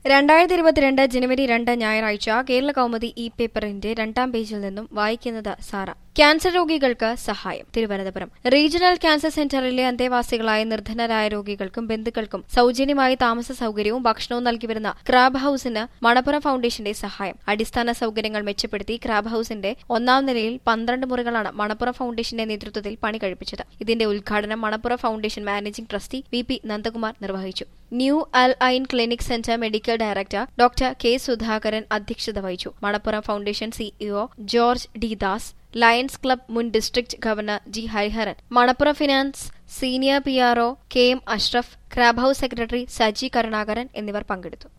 രണ്ടായിരത്തി ഇരുപത്തിരണ്ട് ജനുവരി രണ്ട് ഞായറാഴ്ച കേരള കൗമുദി ഇ പേപ്പറിന്റെ രണ്ടാം പേജിൽ നിന്നും വായിക്കുന്നത് സാറ ക്യാൻസർ രോഗികൾക്ക് സഹായം തിരുവനന്തപുരം റീജിയണൽ ക്യാൻസർ സെന്ററിലെ അന്തേവാസികളായ നിർധനരായ രോഗികൾക്കും ബന്ധുക്കൾക്കും സൌജന്യമായി താമസ സൌകര്യവും ഭക്ഷണവും നൽകി വരുന്ന ക്രാബ് ഹൌസിന് മണപ്പുറം ഫൌണ്ടേഷന്റെ സഹായം അടിസ്ഥാന സൌകര്യങ്ങൾ മെച്ചപ്പെടുത്തി ക്രാബ് ഹൌസിന്റെ ഒന്നാം നിലയിൽ പന്ത്രണ്ട് മുറികളാണ് മണപ്പുറം ഫൌണ്ടേഷന്റെ നേതൃത്വത്തിൽ പണി കഴിപ്പിച്ചത് ഇതിന്റെ ഉദ്ഘാടനം Manappuram foundation managing trustee V P Nandakumar നിർവഹിച്ചു new Al Ain clinic centre medical director doctor K Sudhakaran അധ്യക്ഷത വഹിച്ചു Manappuram foundation CEO George D Das lions club മുൻ district governor G Hariharan Manappuram finance senior P RO K M Ashraf crab house secretary Saji Karunakaran എന്നിവർ പങ്കെടുത്തു